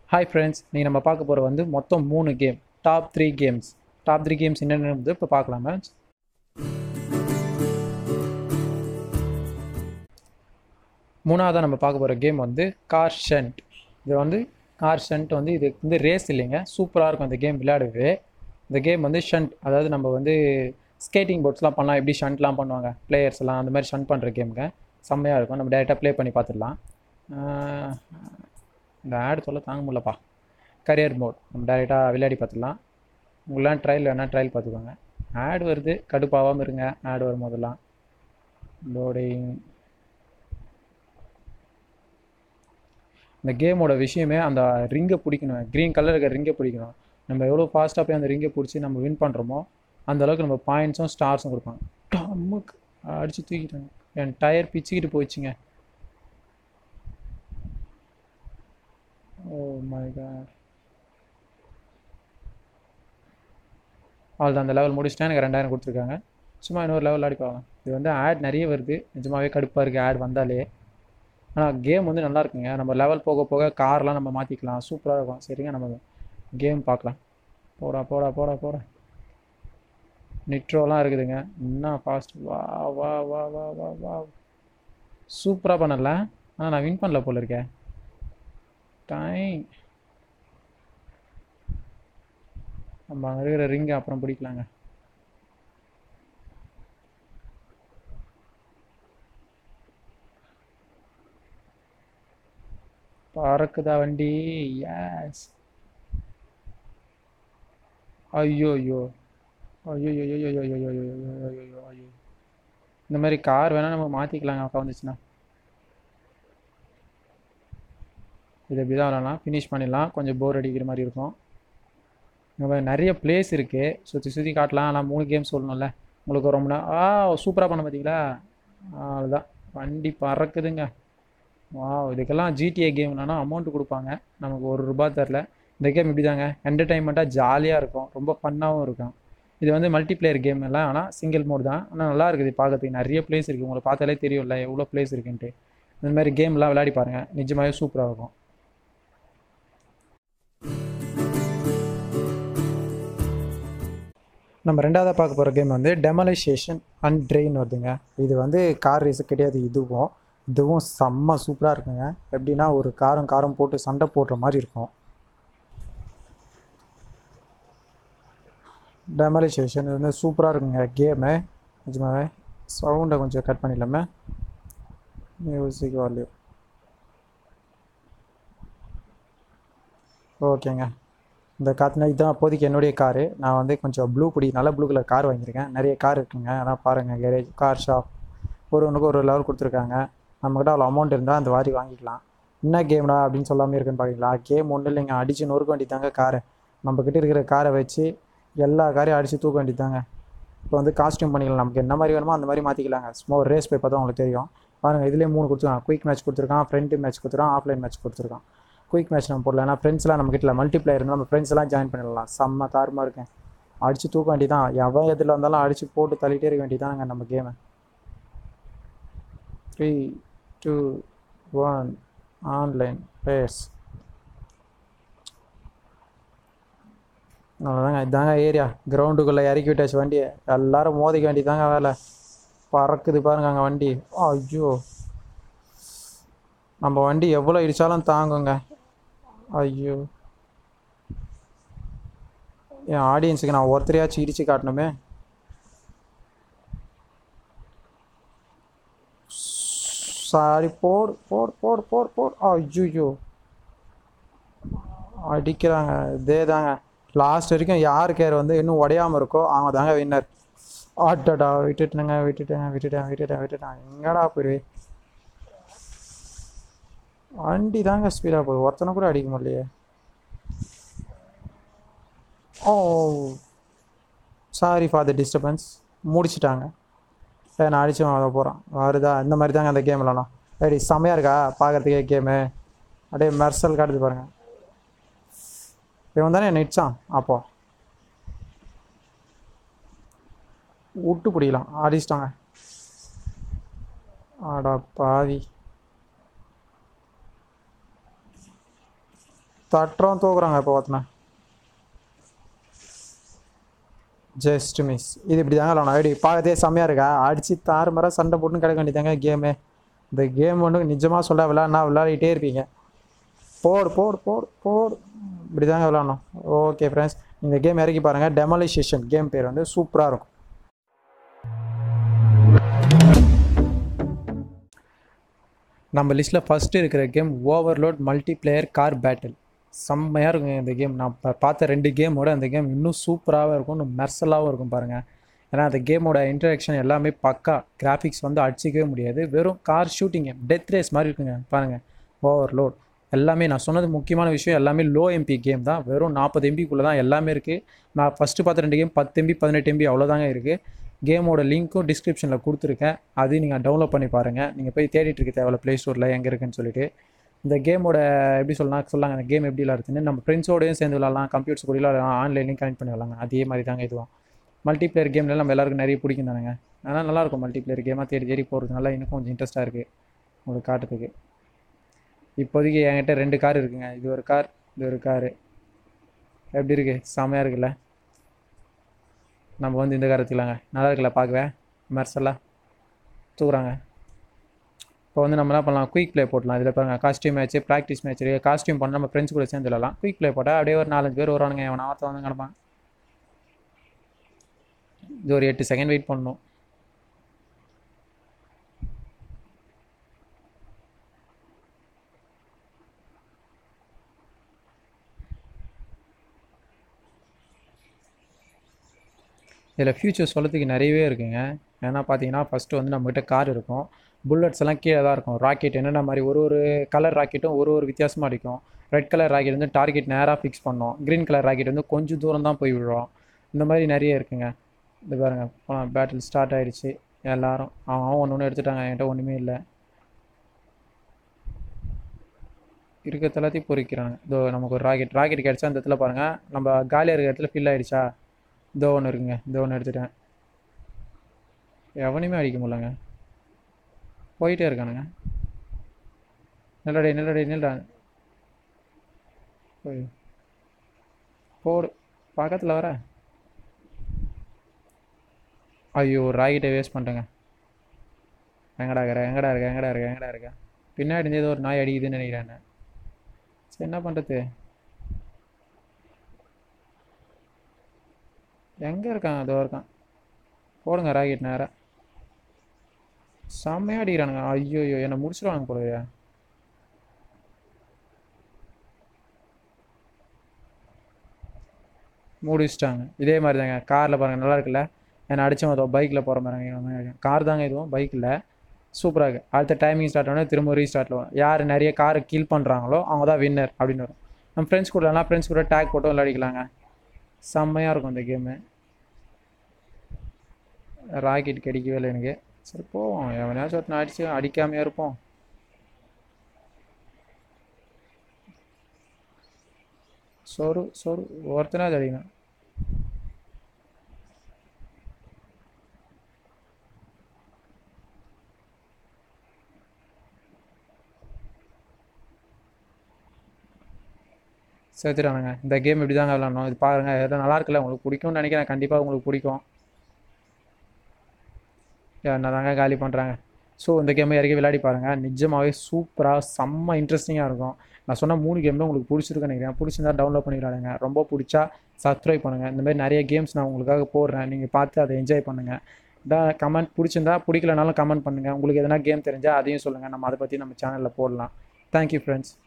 Hi friends நீ நம்ம பார்க்க போகிற வந்து மொத்தம் மூணு game top three games top three games என்னென்னு இப்போ பார்க்கலாம் மேட்ச் மூணாவதாக நம்ம பார்க்க போகிற கேம் வந்து கார் ஷண்ட் இது வந்து கார் ஷண்ட் வந்து இது வந்து ரேஸ் இல்லைங்க சூப்பராக இருக்கும் இந்த கேம் விளையாடவே இந்த கேம் வந்து ஷண்ட் அதாவது நம்ம வந்து ஸ்கேட்டிங் போர்ட்ஸ்லாம் பண்ணலாம் எப்படி ஷண்ட்லாம் பண்ணுவாங்க பிளேயர்ஸ் எல்லாம் அந்த மாதிரி ஷண்ட் பண்ணுற கேமுங்க செம்மையாக இருக்கும் நம்ம டேரெக்டாக ப்ளே பண்ணி பார்த்துடலாம் ஆஹ் இந்த ஆட் சொல்ல தாங்க முடியலப்பா கரியர் மோட் நம்ம டேரெக்டாக விளையாடி பார்த்துடலாம் உங்களாம் ட்ரையல் வேணால் ட்ரையல் பார்த்துக்கோங்க ஆட் வருது கடுப்பாகாமல் இருங்க ஆட் வரும் போதெல்லாம் லோடிங் இந்த கேமோட விஷயமே அந்த ரிங்கை பிடிக்கணும் க்ரீன் கலர் இருக்க ரிங்கை பிடிக்கணும் நம்ம எவ்வளோ ஃபாஸ்ட்டாக போய் அந்த ரிங்கை பிடிச்சி நம்ம வின் பண்ணுறோமோ அந்த அளவுக்கு நம்ம பாயிண்ட்ஸும் ஸ்டார்ஸும் கொடுப்பாங்க டம்முக்கு அடித்து தூக்கிட்டாங்க என் டயர் பிச்சுக்கிட்டு போயிடுச்சுங்க ஓ மை காட் அவ்வளோதான் அந்த லெவல் முடிச்சுட்டா எனக்கு ரெண்டாயிரம் கொடுத்துருக்காங்க சும்மா இன்னொரு லெவல் ஆடி பார்க்கலாம் இது வந்து ஆட் நிறைய வருது நிஜமாவே கடுப்பாக இருக்குது ஆட் வந்தாலே ஆனால் கேம் வந்து நல்லா இருக்குங்க நம்ம லெவல் போக போக கார்லாம் நம்ம மாற்றிக்கலாம் சூப்பராக இருக்கும் சரிங்க நம்ம கேம் பார்க்கலாம் போடா போடா போடா போடா நிட்ரோலாம் இருக்குதுங்க இன்னும் ஃபாஸ்ட் வா வா வா வா வா வா சூப்பராக பண்ணல ஆனால் நான் வின் பண்ணல போல இருக்கேன் டைம் நம்ம அங்கே இருக்கிற ரிங்கை அப்புறம் பிடிக்கலாங்க பறக்குதா வண்டி எஸ் ஐயோ ஐயோ ஐயோ ஐயோ ஐயோ ஐயோ ஐயோ ஐயோ ஐயோ ஐயோ ஐயோ இந்த மாதிரி கார் வேணால் நம்ம மாற்றிக்கலாங்க அக்கா வந்துச்சுன்னா இது எப்படி தான் விளாட்லாம் ஃபினிஷ் பண்ணிடலாம் கொஞ்சம் போர் அடிக்கிற மாதிரி இருக்கும் இங்கே நிறைய பிளேஸ் இருக்குது சுற்றி சுற்றி காட்டலாம் ஆனால் மூணு கேம் சொல்லணும்ல உங்களுக்கு ரொம்ப நே- ஆ சூப்பராக பண்ண பார்த்தீங்களா அவ்வளோதான் வண்டி பறக்குதுங்க வா இதுக்கெல்லாம் ஜிடிஏ கேம்னா அமௌண்ட் கொடுப்பாங்க நமக்கு ஒரு ரூபா தரல இந்த கேம் இப்படி தாங்க என்டர்டைன்மெண்ட்டாக ஜாலியாக இருக்கும் ரொம்ப ஃபன்னாகவும் இருக்கும் இது வந்து மல்டிப்ளேயர் கேம் எல்லாம் ஆனால் சிங்கிள் மோட் தான் ஆனால் நல்லா இருக்குது பார்க்கறதுக்கு நிறைய பிளேஸ் இருக்குது உங்களை பார்த்தாலே தெரியும்ல எவ்வளோ பிளேஸ் இருக்குன்ட்டு இந்த மாதிரி கேம்லாம் விளையாடி பாருங்கள் நிஜமாவே சூப்பராக இருக்கும் நம்ம ரெண்டாவதாக பார்க்க போகிற கேம் வந்து டெமலைசேஷன் அண்ட் ட்ரெயின் வருதுங்க இது வந்து கார் ரேஸு கிடையாது இதுவும் இதுவும் செம்ம சூப்பராக இருக்குங்க எப்படின்னா ஒரு காரம் காரம் போட்டு சண்டை போடுற மாதிரி இருக்கும் டெமலைசேஷன் இது வந்து சூப்பராக இருக்குங்க கேமு நிஜமாவே சவுண்டை கொஞ்சம் கட் பண்ணிடலாமே மியூசிக் வால்யூ ஓகேங்க இந்த காத்துனா இதுதான் அப்போதைக்கு என்னுடைய காரு நான் வந்து கொஞ்சம் ப்ளூ பிடி நல்ல ப்ளூ கலர் கார் வாங்கியிருக்கேன் நிறைய கார் இருக்குங்க அதான் பாருங்கள் கேரேஜ் கார் ஷாப் ஒரு ஒன்றுக்கு ஒரு லெவல் கொடுத்துருக்காங்க நம்மக்கிட்ட அவ்வளோ அமௌண்ட் இருந்தால் அந்த மாதிரி வாங்கிக்கலாம் என்ன கேம்டா அப்படின்னு சொல்லாமல் இருக்குன்னு பார்க்குறீங்களா கேம் ஒன்றும் இல்லைங்க அடித்து நொறுக்க வேண்டியதாங்க காரை நம்மக்கிட்ட இருக்கிற காரை வச்சு எல்லா காரையும் அடித்து தூக்க வேண்டியதாங்க இப்போ வந்து காஸ்டியூம் பண்ணிக்கலாம் நமக்கு என்ன மாதிரி வேணுமோ அந்த மாதிரி மாற்றிக்கலாங்க சும்மா ஒரு ரேஸ் போய் பார்த்தா உங்களுக்கு தெரியும் பாருங்கள் இதுலேயே மூணு கொடுத்துருக்கான் குயிக் மேட்ச் கொடுத்துருக்கான் ஃப்ரெண்டு மேட்ச் கொடுத்துருக்கான் ஆஃப்லைன் மேட்ச் கொடுத்துருக்கான் குயிக் மேட்ச் நம்ம போடலாம் ஏன்னா ஃப்ரெண்ட்ஸ்லாம் நம்ம கிட்ட மல்டிப்ளேயர் இருந்தால் நம்ம ஃப்ரெண்ட்ஸ் எல்லாம் ஜாயின் பண்ணிடலாம் செம்ம தாரமாக இருக்கேன் அடித்து தூக்க வேண்டியதான் எவன் எதில் வந்தாலும் அடித்து போட்டு தள்ளிட்டே இருக்க வேண்டியதாங்க நம்ம கேமை three two one online race அவ்வளோதாங்க இதாங்க ஏரியா கிரவுண்டுக்குள்ளே இறக்கி விட்டாச்சு வண்டியை எல்லாரும் மோதிக்க வேண்டியதாங்க வேலை பறக்குது பாருங்க அங்கே வண்டி ஐயோ நம்ம வண்டி எவ்வளோ இடித்தாலும் தாங்குங்க ஐயோ என் ஆடியன்ஸுக்கு நான் ஒருத்தரையாச்சும் இடித்து காட்டணுமே சாரி போடு போடு போடு போடு போடு ஐயோ அடிக்கிறாங்க இதே தாங்க லாஸ்ட் வரைக்கும் யார் கேர் வந்து இன்னும் உடையாமல் இருக்கோ அவங்க தாங்க வின்னர் ஆட்டடா விட்டுட்டேங்க விட்டுட்டேன் விட்டுட்டேன் விட்டுட்டேன் விட்டுட்டேன் எங்கடா போயிடுவே வண்டி தாங்க ஸ்பீடாக போகுது ஒருத்தனை கூட அடிக்க முடியலையே oh sorry for the disturbance முடிச்சிட்டாங்க சரி நான் அடிச்சு வாங்க போகிறேன் வருதா இந்த மாதிரி தாங்க அந்த கேம் விளாடணும் ரெடி செம்மையாக இருக்கா பார்க்குறதுக்கே கேமு அப்படியே மெர்சல் காட்டுது பாருங்க இவன் தானே நிச்சான் அப்போ விட்டு பிடிக்கலாம் அடிச்சிட்டாங்க அடா பாவி தட்டுறோம் தூக்குறாங்க இப்போ பார்த்தனா ஜஸ்ட் மிஸ் இது இப்படி தாங்க விளாடணும் ஐடி பார்க்கறதே செம்மையாக இருக்கா அடித்து தாறு மரம் சண்டை போட்டுன்னு கிடக்க வேண்டியதாங்க கேமு இந்த கேம் ஒன்று நிஜமாக சொல்ல விளாட்னா விளையாடிட்டே இருப்பீங்க போடு போடு போடு போடு இப்படி தாங்க விளாடணும் ஓகே ஃப்ரெண்ட்ஸ் இந்த கேம் இறக்கி பாருங்கள் டெமாலிசேஷன் கேம் பேர் வந்து சூப்பராக இருக்கும் நம்ம லிஸ்ட்டில் ஃபஸ்ட்டு இருக்கிற game overload multiplayer car battle செம்மையாக இருக்குங்க இந்த கேம் நான் இப்போ பார்த்த ரெண்டு கேமோட அந்த கேம் இன்னும் சூப்பராகவும் இருக்கும் இன்னும் மெர்சலாகவும் இருக்கும் பாருங்கள் ஏன்னா அந்த கேமோட இன்ட்ரடக்ஷன் எல்லாமே பக்கா கிராஃபிக்ஸ் வந்து அடிச்சிக்கவே முடியாது வெறும் கார் ஷூட்டிங் டெத் ரேஸ் மாதிரி இருக்குங்க பாருங்கள் ஓவர்லோட் எல்லாமே நான் சொன்னது முக்கியமான விஷயம் எல்லாமே லோ எம்பி கேம் தான் வெறும் நாற்பது எம்பிக்குள்ளே தான் எல்லாமே இருக்குது நான் ஃபஸ்ட்டு பார்த்த ரெண்டு கேம் பத்து எம்பி பதினெட்டு எம்பி அவ்வளோதாங்க இருக்குது கேமோட லிங்க்கும் டிஸ்கிரிப்ஷனில் கொடுத்துருக்கேன் அதையும் நீங்கள் டவுன்லோட் பண்ணி பாருங்கள் நீங்கள் போய் தேடிட்டு இருக்க தேவையில்ல ப்ளே ஸ்டோரில் எங்கே இருக்குன்னு சொல்லிட்டு இந்த கேமோட எப்படி சொல்லலாம் சொல்லாங்க அந்த கேம் எப்படி விளாடுறதுன்னு நம்ம ஃப்ரெண்ட்ஸோடையும் சேர்ந்து விளாட்லாம் கம்ப்யூட்டர்ஸ் கூட விளாடலாம் ஆன்லைன்லையும் கனெக்ட் பண்ணி விளாட்லாங்க அதே மாதிரி தாங்க இதுவும் மல்டிப்ளேயர் கேம்ல நம்ம எல்லாருக்கும் நிறைய பிடிக்கும் தானுங்க அதனால் நல்லாயிருக்கும் மல்டிப்ளேயர் கேமாக தேடி தேடி போகிறதுனால இன்னும் கொஞ்சம் இன்ட்ரெஸ்ட்டாக இருக்குது உங்களுக்கு காட்டுறதுக்கு இப்போதைக்கு என்கிட்ட ரெண்டு கார் இருக்குங்க இது ஒரு கார் இது ஒரு காரு எப்படி இருக்குது செமையாக இருக்குல்ல நம்ம வந்து இந்த கார் எடுத்துக்கலாங்க நல்லா இருக்குல்ல பார்க்கவே மெர்சலாக தூக்குறாங்க இப்போ வந்து நம்ம என்ன பண்ணலாம் குயிக் ப்ளே போடலாம் இதில் பாருங்கள் காஸ்டியூம் மேட்ச்சு ப்ராக்டிஸ் மேட்ச் இருக்குது காஸ்டியூம் பண்ண நம்ம ஃப்ரெண்ட்ஸ் கூட சேர்ந்து விளாடலாம் குயிக் ப்ளே போட்டால் அப்படியே ஒரு நாலஞ்சு பேர் வருவானுங்க எவன் ஆத்த வந்து கிடப்பான் இது ஒரு எட்டு செகண்ட் வெயிட் பண்ணணும் இதில் ஃபியூச்சர் சொல்லத்துக்கு நிறையவே இருக்குங்க ஏன்னா பார்த்தீங்கன்னா ஃபஸ்ட்டு வந்து நம்மகிட்ட கார் இருக்கும் புல்லட்ஸ் எல்லாம் கீழே தான் இருக்கும் ராக்கெட் என்னென்ன மாதிரி ஒரு ஒரு கலர் ராக்கெட்டும் ஒரு ஒரு வித்தியாசமாக அடிக்கும் ரெட் கலர் ராக்கெட் வந்து டார்கெட் நேராக ஃபிக்ஸ் பண்ணோம் க்ரீன் கலர் ராக்கெட் வந்து கொஞ்சம் தூரம் தான் போய் விழுவோம் இந்த மாதிரி நிறைய இருக்குங்க இது பாருங்க பேட்டில் ஸ்டார்ட் ஆயிடுச்சு எல்லாரும் அவன் அவன் ஒன்று ஒன்று எடுத்துட்டாங்க என்கிட்ட ஒன்றுமே இல்லை இருக்கிறது எல்லாத்தையும் பொறிக்கிறாங்க இதோ நமக்கு ஒரு ராக்கெட் ராக்கெட் கிடச்சா அந்த இடத்துல பாருங்கள் நம்ம காலியாக இருக்கிற இடத்துல ஃபில் ஆயிடுச்சா இதோ ஒன்று இருக்குங்க இதோ ஒன்று எடுத்துட்டேன் எவனையுமே அடிக்க முடியலங்க போயிட்டே இருக்கானுங்க நில்லடே நில்லடே நில்லடா போய் போடு பக்கத்தில் வர ஐயோ ராக்கெட்டை வேஸ்ட் பண்ணிட்டேங்க எங்கடா இருக்கிற எங்கடா இருக்க எங்கடா இருக்க எங்கடா இருக்க பின்னாடி இருந்து ஏதோ ஒரு நாய் அடிக்குதுன்னு நினைக்கிறேன் என்ன. சரி என்ன பண்ணுறது எங்கே இருக்கான் அதோ இருக்கான் போடுங்க ராக்கெட் நேராக செம்மையாக அடிக்கிறானுங்க ஐயோ ஐயோ என்னை முடிச்சிருவாங்க போலயே முடிச்சிட்டாங்க இதே மாதிரி தாங்க காரில் பாருங்கள் நல்லா இருக்குல்ல என்னை அடித்தவன் அதோ பைக்கில் போகிற மாதிரி கார் தாங்க இதுவும் பைக்கில் சூப்பராக இருக்குது அடுத்த டைமிங் ஸ்டார்ட் ஆனால் திரும்ப ரீஸ்டார்ட் வரும் யார் நிறைய காரை கில் பண்ணுறாங்களோ அவங்க தான் வின்னர் அப்படின்னு வரும் நம்ம ஃப்ரெண்ட்ஸ் கூடலாம் ஃப்ரெண்ட்ஸ் கூட டேக் போட்டும் விளையாடிக்கலாங்க செம்மையாக இருக்கும் இந்த கேமு ராக்கெட் கிடைக்கவே இல்லை எனக்கு சரி போவோம் எவனையாச்சும் ஒருத்தனை அடிச்சு அடிக்காமையே இருப்போம் சொரு சொரு ஒருத்தனாவது அடிக்கணும் சேர்த்துட்டானுங்க இந்த கேம் இப்படி தாங்க விளாடணும் இது பாருங்க எதாவது நல்லா இருக்குல்ல உங்களுக்கு பிடிக்கும்னு நினைக்கிறேன் கண்டிப்பாக உங்களுக்கு பிடிக்கும் என்ன தாங்க காலி பண்ணுறாங்க ஸோ இந்த கேமை இறக்கி விளையாடி பாருங்கள் நிஜமாகவே சூப்பராக செம்ம இன்ட்ரெஸ்டிங்காக இருக்கும் நான் சொன்ன மூணு கேம் தான் உங்களுக்கு பிடிச்சிருக்குன்னு நினைக்கிறேன் பிடிச்சிருந்தா டவுன்லோட் பண்ணி விளையாடுங்க ரொம்ப பிடிச்சா சப்ஸ்கிரைப் பண்ணுங்கள் இந்த மாதிரி நிறைய கேம்ஸ் நான் உங்களுக்காக போடுறேன் நீங்கள் பார்த்து அதை என்ஜாய் பண்ணுங்கள் இதான் கமெண்ட் பிடிச்சிருந்தா பிடிக்கலனாலும் கமெண்ட் பண்ணுங்கள் உங்களுக்கு எதனா கேம் தெரிஞ்சால் அதையும் சொல்லுங்கள் நம்ம அதை பற்றி நம்ம சேனலில் போடலாம் தேங்க்யூ ஃப்ரெண்ட்ஸ்